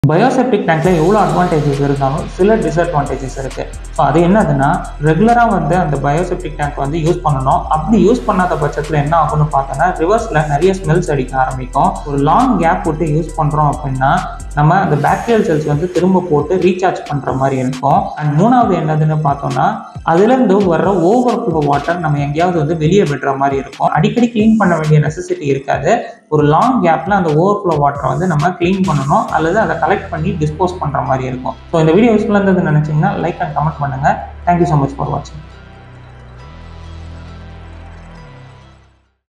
bioseptic டேங்க்ல எவ்வளோ advantages இருந்தாலும் சில டிஸ்அட்வான்டேஜஸ் இருக்கு ஸோ அது என்னதுன்னா ரெகுலராக வந்து அந்த பயோசெப்டிக் டேங்க் வந்து யூஸ் பண்ணணும் அப்படி யூஸ் பண்ணாத பட்சத்தில் என்ன ஆகும்னு பார்த்தோன்னா ரிவர்ஸில் நிறைய ஸ்மெல்ஸ் அடிக்க ஆரம்பிக்கும் ஒரு லாங் கேப் விட்டு யூஸ் பண்ணுறோம் அப்படின்னா நம்ம அந்த பாக்டீரியல் செல்ஸ் வந்து திரும்ப போட்டு ரீசார்ஜ் பண்ணுற மாதிரி இருக்கும் அண்ட் மூணாவது என்னதுன்னு பார்த்தோம்னா அதுலேருந்து வர்ற ஓவர் ஃப்ளோ வாட்டர் நம்ம எங்கேயாவது வந்து வெளியே விடுற மாதிரி இருக்கும் அடிக்கடி க்ளீன் பண்ண வேண்டிய நெசசிட்டி இருக்காது ஒரு லாங் கேப்பில் அந்த ஓவர் ஃப்ளோ வாட்டரை வந்து நம்ம க்ளீன் பண்ணணும் அல்லது அதை கலெக்ட் பண்ணி டிஸ்போஸ் பண்ணுற மாதிரி இருக்கும் ஸோ இந்த வீடியோ யூஸ்ஃபுல்லாக இருந்ததுன்னு நினச்சிங்கன்னா லைக் அண்ட் கமெண்ட் பண்ணுங்கள் தேங்க்யூ ஸோ மச் ஃபார் வாட்சிங்